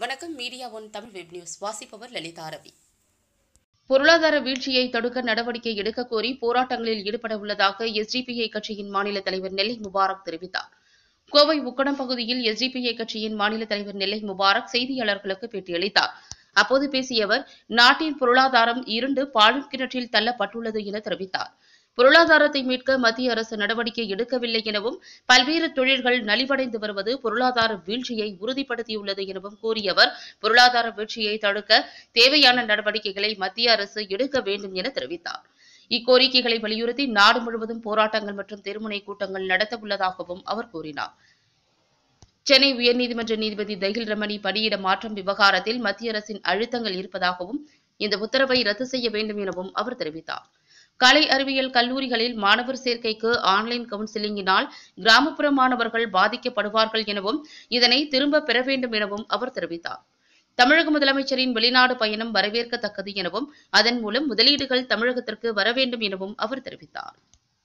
வணக்கம் media one Tamil web news வாசிப்பவர் லலிதா ரவி பொருளாதார வீழ்ச்சியை தடுக்க நடவடிக்கை எடுக்க கோரி போராட்டங்களில் ஈடுபட உள்ளதாக எஸ்டிபிஐ கட்சியின் மாநில தலைவர் நெல்லை முபாரக் தெரிவித்தார் கோவை உக்கடம் பகுதியில் எஸ்டிபிஐ கட்சியின் மாநில தலைவர் நெல்லை முபாரக் செய்தியாளர்களுக்கு பேட்டியளித்தார் அப்போது பேசிய அவர் நாட்டின் பொருளாதாரம் இருண்டு பாழும் கிணற்றில் தள்ளப்பட்டுள்ளது என தெரிவித்தார் பொருளாதாரத்தை மீட்க மத்திய அரசு நடவடிக்கை எடுக்கவில்லை எனவும் பல்வேறு தொழில்கள் நலிவடைந்து வருவது பொருளாதார வீழ்ச்சியை உறுதிப்படுத்தியுள்ளது எனவும் கூறிய அவர் பொருளாதார வீழ்ச்சியை தடுக்க தேவையான நடவடிக்கைகளை மத்திய அரசு எடுக்க வேண்டும் என தெரிவித்தார் இக்கோரிக்கைகளை வலியுறுத்தி நாடு முழுவதும் போராட்டங்கள் மற்றும் தெருமுனை கூட்டங்கள் நடத்த உள்ளதாகவும் அவர் கூறினார் சென்னை உயர்நீதிமன்ற நீதிபதி தஹில் ரமணி பணியிட மாற்றம் விவகாரத்தில் மத்திய அரசின் அழுத்தங்கள் இருப்பதாகவும் இந்த உத்தரவை ரத்து செய்ய வேண்டும் எனவும் அவர் தெரிவித்தார் கலை அறிவியல் கல்லூரிகளில் மாணவர் சேர்க்கைக்கு ஆன்லைன் கவுன்சிலிங்கினால் கிராமப்புற மாணவர்கள் பாதிக்கப்படுவார்கள் எனவும் இதனை திரும்ப பெற வேண்டும் எனவும் அவர் தெரிவித்தார் தமிழக முதலமைச்சரின் வெளிநாடு பயணம் வரவேற்கத்தக்கது எனவும் அதன் மூலம் முதலீடுகள் தமிழகத்திற்கு வர வேண்டும் எனவும் அவர் தெரிவித்தார்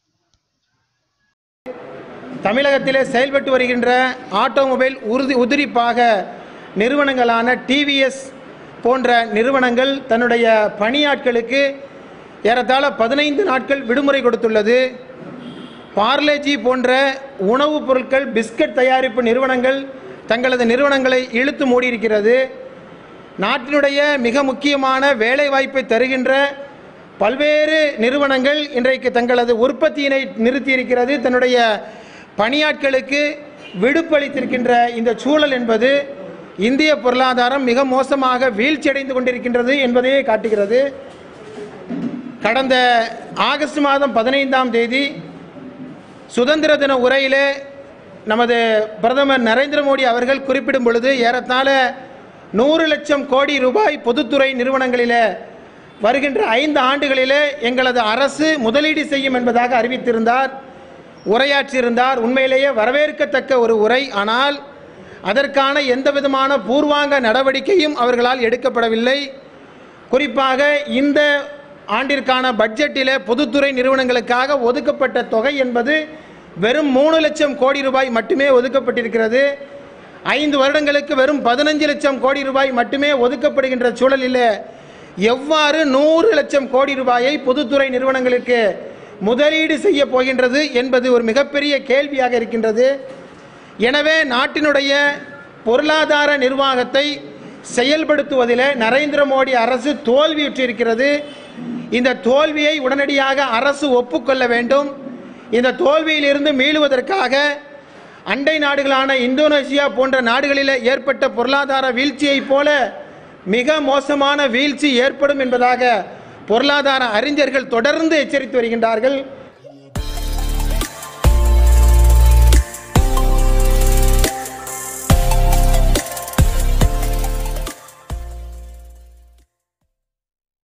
தமிழகத்திலே செயல்பட்டு வருகின்ற ஆட்டோமொபைல் உறுதி உதிரிப்பாக நிறுவனங்களான டிவிஎஸ் போன்ற நிறுவனங்கள் தன்னுடைய பணியாட்களுக்கு ஏறத்தாழ பதினைந்து நாட்கள் விடுமுறை கொடுத்துள்ளது பார்லேஜி போன்ற உணவுப் பொருட்கள் பிஸ்கட் தயாரிப்பு நிறுவனங்கள் தங்களது நிறுவனங்களை இழுத்து மூடியிருக்கிறது நாட்டினுடைய மிக முக்கியமான வேலைவாய்ப்பை தருகின்ற பல்வேறு நிறுவனங்கள் இன்றைக்கு தங்களது உற்பத்தியினை நிறுத்தியிருக்கிறது தன்னுடைய பணியாட்களுக்கு விடுப்பளித்திருக்கின்ற இந்த சூழல் என்பது இந்திய பொருளாதாரம் மிக மோசமாக வீழ்ச்சியடைந்து கொண்டிருக்கின்றது என்பதையே காட்டுகிறது கடந்த ஆகஸ்ட் மாதம் பதினைந்தாம் தேதி சுதந்திர தின உரையிலே நமது பிரதமர் நரேந்திர மோடி அவர்கள் குறிப்பிடும் பொழுது ஏறத்தாழ நூறு லட்சம் கோடி ரூபாய் பொதுத்துறை நிறுவனங்களிலே வருகின்ற ஐந்து ஆண்டுகளிலே எங்களது அரசு முதலீடு செய்யும் என்பதாக அறிவித்திருந்தார் உரையாற்றியிருந்தார் உண்மையிலேயே வரவேற்கத்தக்க ஒரு உரை ஆனால் அதற்கான எந்த விதமான பூர்வாங்க நடவடிக்கையும் அவர்களால் எடுக்கப்படவில்லை குறிப்பாக இந்த ஆண்டிற்கான பட்ஜெட்டிலே பொதுத்துறை நிறுவனங்களுக்காக ஒதுக்கப்பட்ட தொகை என்பது வெறும் மூணு லட்சம் கோடி ரூபாய் மட்டுமே ஒதுக்கப்பட்டிருக்கிறது ஐந்து வருடங்களுக்கு வெறும் பதினஞ்சு லட்சம் கோடி ரூபாய் மட்டுமே ஒதுக்கப்படுகின்ற சூழலில் எவ்வாறு நூறு லட்சம் கோடி ரூபாயை பொதுத்துறை நிறுவனங்களுக்கு முதலீடு செய்ய போகின்றது என்பது ஒரு மிகப்பெரிய கேள்வியாக இருக்கின்றது எனவே நாட்டினுடைய பொருளாதார நிர்வாகத்தை செயல்படுத்துவதில் நரேந்திர மோடி அரசு தோல்வியுற்றிருக்கிறது இந்த தோல்வியை உடனடியாக அரசு ஒப்புக்கொள்ள வேண்டும் இந்த தோல்வியிலிருந்து மீளுவதற்காக அண்டை நாடுகளான இந்தோனேசியா போன்ற நாடுகளில் ஏற்பட்ட பொருளாதார வீழ்ச்சியைப் போல மிக மோசமான வீழ்ச்சி ஏற்படும் என்பதாக பொருளாதார அறிஞர்கள் தொடர்ந்து எச்சரித்து வருகின்றார்கள்